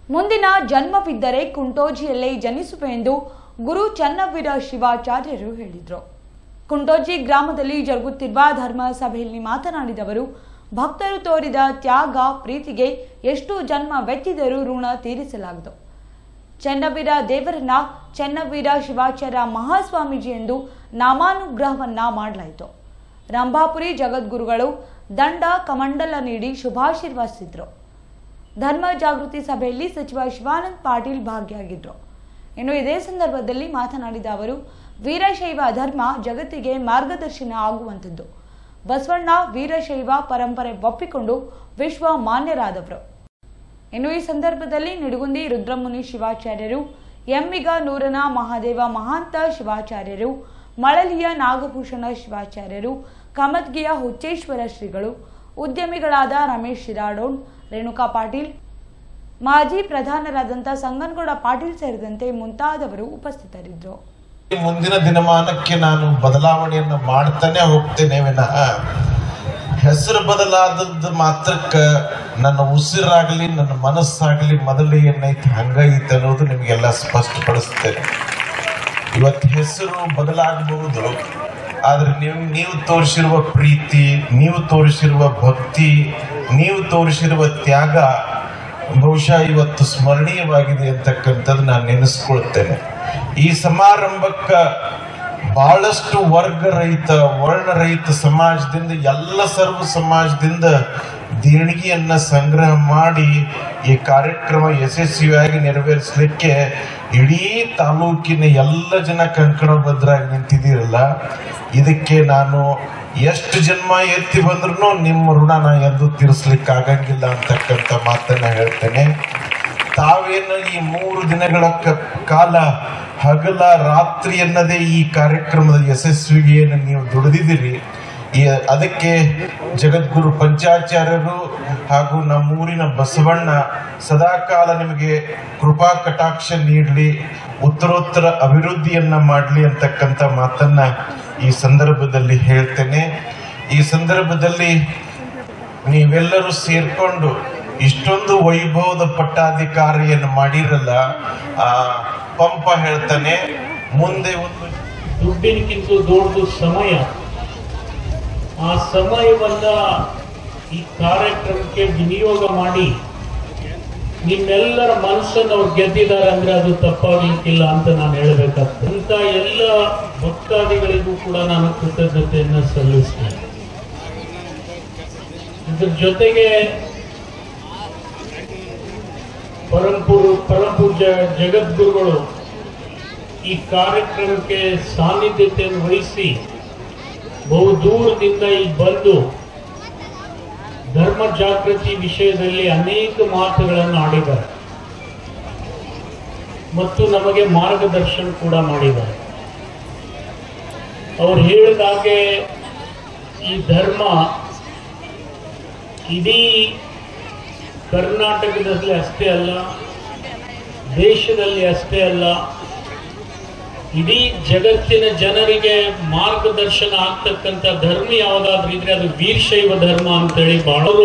ಮುಂದಿನ ಜನ್ಮವಿದ್ದರೆ ಕುಂಟೋಜಿಯಲ್ಲೇ ಜನಿಸುವೆ ಎಂದು ಗುರು ಚನ್ನವೀರ ಶಿವಾಚಾರ್ಯರು ಹೇಳಿದರು ಕುಂಟೋಜಿ ಗ್ರಾಮದಲ್ಲಿ ಜರುಗುತ್ತಿರುವ ಧರ್ಮ ಸಭೆಯಲ್ಲಿ ಮಾತನಾಡಿದ ಅವರು ಭಕ್ತರು ತೋರಿದ ತ್ಯಾಗ ಪ್ರೀತಿಗೆ ಎಷ್ಟು ಜನ್ಮವೆತ್ತಿದರೂ ಋಣ ತೀರಿಸಲಾಗದು ಚೆನ್ನವೀರ ದೇವರನ್ನ ಚೆನ್ನವೀರ ಶಿವಾಚಾರ್ಯ ಮಹಾಸ್ವಾಮೀಜಿ ಎಂದು ನಾಮಾನುಗ್ರಹವನ್ನ ಮಾಡಲಾಯಿತು ರಂಭಾಪುರಿ ಜಗದ್ಗುರುಗಳು ದಂಡ ಕಮಂಡಲ ನೀಡಿ ಶುಭಾಶೀರ್ವದಿಸಿದ್ರು ಧರ್ಮ ಜಾಗೃತಿ ಸಭೆಯಲ್ಲಿ ಸಚಿವ ಶಿವಾನಂದ್ ಪಾಟೀಲ್ ಭಾಗಿಯಾಗಿದ್ರು ಇನ್ನು ಇದೇ ಸಂದರ್ಭದಲ್ಲಿ ಮಾತನಾಡಿದ ಅವರು ವೀರಶೈವ ಧರ್ಮ ಜಗತ್ತಿಗೆ ಮಾರ್ಗದರ್ಶನ ಆಗುವಂಥದ್ದು ಬಸವಣ್ಣ ವೀರಶೈವ ಪರಂಪರೆ ಒಪ್ಪಿಕೊಂಡು ವಿಶ್ವ ಮಾನ್ಯರಾದವರು ಇನ್ನು ಈ ಸಂದರ್ಭದಲ್ಲಿ ನಿಡುಗುಂದಿ ರುದ್ರಮುನಿ ಶಿವಾಚಾರ್ಯರು ಎಮ್ಮಿಗ ನೂರನ ಮಹಾದೇವ ಮಹಾಂತ ಶಿವಾಚಾರ್ಯರು ಮಳಲಿಯ ನಾಗಭೂಷಣ ಶಿವಾಚಾರ್ಯರು ಕಮತ್ಗಿಯ ಹುಚ್ಚೇಶ್ವರ ಶ್ರೀಗಳು ಉದ್ಯಮಿಗಳಾದ ರಮೇಶ್ ಶಿರಾಡೋಣ್ ರೇಣುಕಾ ಪಾಟೀಲ್ ಮಾಜಿ ಪ್ರಧಾನರಾದಂಥ ಸಂಗನಗೌಡ ಪಾಟೀಲ್ ಸೇರಿದಂತೆ ಮುಂತಾದವರು ಉಪಸ್ಥಿತರಿದ್ದರು ಮುಂದಿನ ದಿನಮಾನಕ್ಕೆ ನಾನು ಬದಲಾವಣೆಯನ್ನು ಮಾಡ್ತಾನೆ ಹೋಗ್ತೇನೆ ವಿನಃ ಹೆಸರು ಬದಲಾದದ್ದು ಮಾತ್ರಕ್ಕ ನನ್ನ ಉಸಿರಾಗಲಿ ನನ್ನ ಮನಸ್ಸಾಗಲಿ ಮೊದಲು ಏನೈತೆ ಹಂಗೈತೆ ಅನ್ನೋದು ನಿಮಗೆಲ್ಲ ಸ್ಪಷ್ಟಪಡಿಸ್ತೇನೆ ಇವತ್ತು ಹೆಸರು ಬದಲಾಗಬಹುದು ಆದ್ರೆ ನೀವು ನೀವು ತೋರಿಸಿರುವ ಪ್ರೀತಿ ನೀವು ತೋರಿಸಿರುವ ಭಕ್ತಿ ನೀವು ತೋರಿಸಿರುವ ತ್ಯಾಗ ಬಹುಶಃ ಇವತ್ತು ಸ್ಮರಣೀಯವಾಗಿದೆ ಅಂತಕ್ಕಂಥದ್ದು ನಾನು ನೆನೆಸ್ಕೊಳ್ತೇನೆ ಈ ಸಮಾರಂಭಕ್ಕ ಬಹಳಷ್ಟು ವರ್ಗ ರಹಿತ ವರ್ಣರಹಿತ ಸಮಾಜದಿಂದ ಎಲ್ಲ ಸರ್ವ ಸಮಾಜದಿಂದ ದೇಣಿಗೆಯನ್ನ ಸಂಗ್ರಹ ಮಾಡಿ ಈ ಕಾರ್ಯಕ್ರಮ ಯಶಸ್ವಿಯಾಗಿ ನೆರವೇರಿಸಲಿಕ್ಕೆ ಇಡೀ ತಾಲೂಕಿನ ಎಲ್ಲ ಜನ ಕಂಕಣಬದ್ಧರಾಗಿ ನಿಂತಿದ್ದೀರಲ್ಲ ಇದಕ್ಕೆ ನಾನು ಎಷ್ಟು ಜನ್ಮ ಎತ್ತಿ ಬಂದ್ರೂ ನಿಮ್ಮ ಋಣ ನಾ ಎಂದು ತೀರಿಸ್ಲಿಕ್ಕೆ ಆಗಂಗಿಲ್ಲ ಅಂತಕ್ಕಂಥ ಮಾತನ್ನ ಹೇಳ್ತೇನೆ ತಾವೇನು ಈ ಮೂರು ದಿನಗಳ ಕ- ಕಾಲ ಹಗಲ ರಾತ್ರಿ ಎನ್ನದೇ ಈ ಕಾರ್ಯಕ್ರಮದ ಯಶಸ್ವಿಗೆ ಏನು ನೀವು ದುಡಿದಿದ್ದೀರಿ ಈ ಅದಕ್ಕೆ ಜಗದ್ಗುರು ಪಂಚಾಚಾರ್ಯರು ಹಾಗೂ ನಮ್ಮೂರಿನ ಬಸವಣ್ಣ ಸದಾಕಾಲ ನಿಮಗೆ ಕೃಪಾ ಕಟಾಕ್ಷ ನೀಡಲಿ ಉತ್ತರೋತ್ತರ ಅಭಿವೃದ್ಧಿಯನ್ನ ಮಾಡಲಿ ಅಂತಕ್ಕಂಥ ಮಾತನ್ನ ಈ ಸಂದರ್ಭದಲ್ಲಿ ಹೇಳ್ತೇನೆ ಈ ಸಂದರ್ಭದಲ್ಲಿ ನೀವೆಲ್ಲರೂ ಸೇರ್ಕೊಂಡು ಇಷ್ಟೊಂದು ವೈಭವದ ಪಟ್ಟಾಧಿಕಾರಿಯನ್ನು ಮಾಡಿರಲ್ಲ ಆ ಪಂಪ ಹೇಳ್ತಾನೆ ಮುಂದೆ ಒಂದು ದುಡ್ಡಿನಕ್ಕಿಂತ ದೊಡ್ಡದು ಸಮಯ ಆ ಸಮಯವನ್ನ ಈ ಕಾರ್ಯಕ್ರಮಕ್ಕೆ ವಿನಿಯೋಗ ಮಾಡಿ ನಿಮ್ಮೆಲ್ಲರ ಮನಸ್ಸನ್ನು ಅವ್ರು ಗೆದ್ದಿದ್ದಾರೆ ಅಂದ್ರೆ ಅದು ತಪ್ಪಾಗ್ಲಿಕ್ಕಿಲ್ಲ ಅಂತ ನಾನು ಹೇಳಬೇಕಾಗ್ತದೆ ಇಂಥ ಎಲ್ಲ ಭಕ್ತಾದಿಗಳಿಗೂ ಕೂಡ ನಾನು ಕೃತಜ್ಞತೆಯನ್ನು ಸಲ್ಲಿಸ್ತೇನೆ ಇದ್ರ ಜೊತೆಗೆ ಪರಂಪುರು ಪರಮಪೂಜ್ಯ ಜಗದ್ಗುರುಗಳು ಈ ಕಾರ್ಯಕ್ರಮಕ್ಕೆ ಸಾನ್ನಿಧ್ಯತೆಯನ್ನು ವಹಿಸಿ ಬಹು ದೂರದಿಂದ ಇಲ್ಲಿ ಬಂದು ಧರ್ಮ ಜಾಗೃತಿ ವಿಷಯದಲ್ಲಿ ಅನೇಕ ಮಾತುಗಳನ್ನು ಆಡಿದ್ದಾರೆ ಮತ್ತು ನಮಗೆ ಮಾರ್ಗದರ್ಶನ ಕೂಡ ಮಾಡಿದ್ದಾರೆ ಅವ್ರು ಹೇಳಿದ ಹಾಗೆ ಈ ಧರ್ಮ ಇಡೀ ಕರ್ನಾಟಕದಲ್ಲಿ ಅಷ್ಟೇ ಅಲ್ಲ ದೇಶದಲ್ಲಿ ಅಷ್ಟೇ ಅಲ್ಲ ಇಡೀ ಜಗತ್ತಿನ ಜನರಿಗೆ ಮಾರ್ಗದರ್ಶನ ಆಗ್ತಕ್ಕಂಥ ಧರ್ಮ ಯಾವುದಾದ್ರೂ ಇದ್ರೆ ಅದು ವೀರಶೈವ ಧರ್ಮ ಅಂತೇಳಿ ಬಹಳರು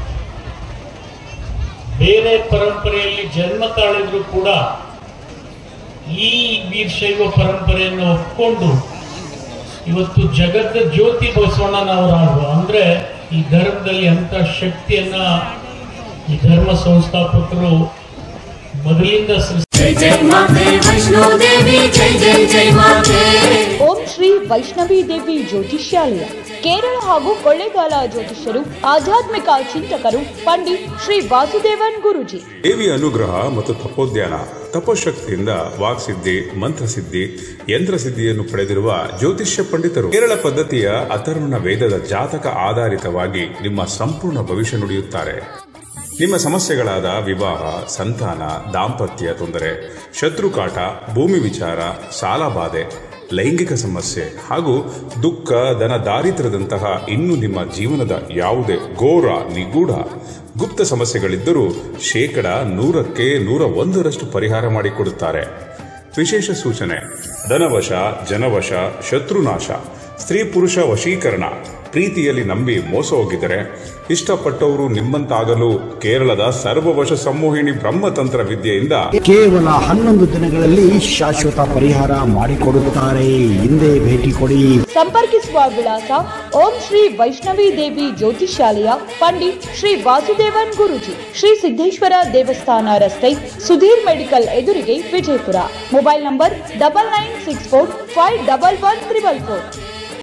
ಬೇರೆ ಪರಂಪರೆಯಲ್ಲಿ ಜನ್ಮ ತಾಳಿದ್ರು ಕೂಡ ಈ ವೀರಶೈವ ಪರಂಪರೆಯನ್ನು ಒಪ್ಕೊಂಡು ಇವತ್ತು ಜಗತ್ತ ಜ್ಯೋತಿ ಬಸವಣ್ಣನವರಾದ್ರು ಅಂದ್ರೆ ಈ ಧರ್ಮದಲ್ಲಿ ಅಂತ ಶಕ್ತಿಯನ್ನ ಈ ಧರ್ಮ ಸಂಸ್ಥಾಪಕರು ಮೊದಲಿಂದ ಸೃಷ್ಟಿ जय जय माते वैष्णो देवी जय जय जय माते ಓಂ ಶ್ರೀ ವೈಷ್ಣವಿ ದೇವಿ ಜ್ಯೋತಿಷ್ಯಾಲಯ ಕೇರಳ ಹಾಗೂ ಕೊಳ್ಳೇಗಾಲ ಜ್ಯೋತಿಷ್ಯರು ಆಧ್ಯಾತ್ಮಿಕ ಚಿಂತಕರು ಪಂಡಿತ್ ಶ್ರೀ ವಾಸುದೇವನ್ ಗುರುಜಿ ದೇವಿಯ ಅನುಗ್ರಹ ಮತ್ತು ತಪೋದ್ಯಾನ ತಪಶಕ್ತಿಯಿಂದ ವಾಕ್ಸಿದ್ಧಿ ಮಂತ್ರಸಿದ್ಧಿ ಯಂತ್ರಸಿದ್ಧಿಯನ್ನು ಪಡೆದಿರುವ ಜ್ಯೋತಿಷ್ಯ ಪಂಡಿತರು ಕೇರಳ ಪದ್ಧತಿಯ ಅಥರ್ವಣ ವೇದದ ಜಾತಕ ಆಧಾರಿತವಾಗಿ ನಿಮ್ಮ ಸಂಪೂರ್ಣ ಭವಿಷ್ಯ ನುಡಿಯುತ್ತಾರೆ ನಿಮ್ಮ ಸಮಸ್ಯೆಗಳಾದ ವಿವಾಹ ಸಂತಾನ ದಾಂಪತ್ಯ ತೊಂದರೆ ಶತ್ರುಕಾಟ ಭೂಮಿ ವಿಚಾರ ಸಾಲಬಾಧೆ ಲೈಂಗಿಕ ಸಮಸ್ಯೆ ಹಾಗೂ ದುಃಖ ಧನ ದಾರಿದ್ರ್ಯದಂತಹ ಇನ್ನು ನಿಮ್ಮ ಜೀವನದ ಯಾವುದೇ ಘೋರ ನಿಗೂಢ ಗುಪ್ತ ಸಮಸ್ಯೆಗಳಿದ್ದರೂ ಶೇಕಡ ನೂರಕ್ಕೆ ನೂರ ಒಂದರಷ್ಟು ಪರಿಹಾರ ಮಾಡಿಕೊಡುತ್ತಾರೆ ವಿಶೇಷ ಸೂಚನೆ ಧನವಶ ಜನವಶ ಶತ್ರುನಾಶ ಸ್ತ್ರೀ ಪುರುಷ ವಶೀಕರಣ ಪ್ರೀತಿಯಲ್ಲಿ ನಂಬಿ ಮೋಸ ಹೋಗಿದ್ದಾರೆ ಇಷ್ಟಪಟ್ಟವರು ನಿಮ್ಮಂತಾಗಲು ಕೇರಳದ ಸರ್ವವಶ ಸಂಮೋಹಿನಿ ಬ್ರಹ್ಮತಂತ್ರ ವಿದ್ಯೆಯಿಂದ ಕೇವಲ ಹನ್ನೊಂದು ದಿನಗಳಲ್ಲಿ ಶಾಶ್ವತ ಪರಿಹಾರ ಮಾಡಿಕೊಡುತ್ತಾರೆ ಹಿಂದೆ ಭೇಟಿ ಕೊಡಿ ಸಂಪರ್ಕಿಸುವ ವಿಳಾಸ ಓಂ ಶ್ರೀ ವೈಷ್ಣವಿ ದೇವಿ ಜ್ಯೋತಿಷಾಲಯ ಪಂಡಿತ್ ಶ್ರೀ ವಾಸುದೇವನ್ ಗುರುಜಿ ಶ್ರೀ ಸಿದ್ದೇಶ್ವರ ದೇವಸ್ಥಾನ ರಸ್ತೆ ಸುಧೀರ್ ಮೆಡಿಕಲ್ ಎದುರಿಗೆ Vijayapura mobile number double nine six four five double one triple four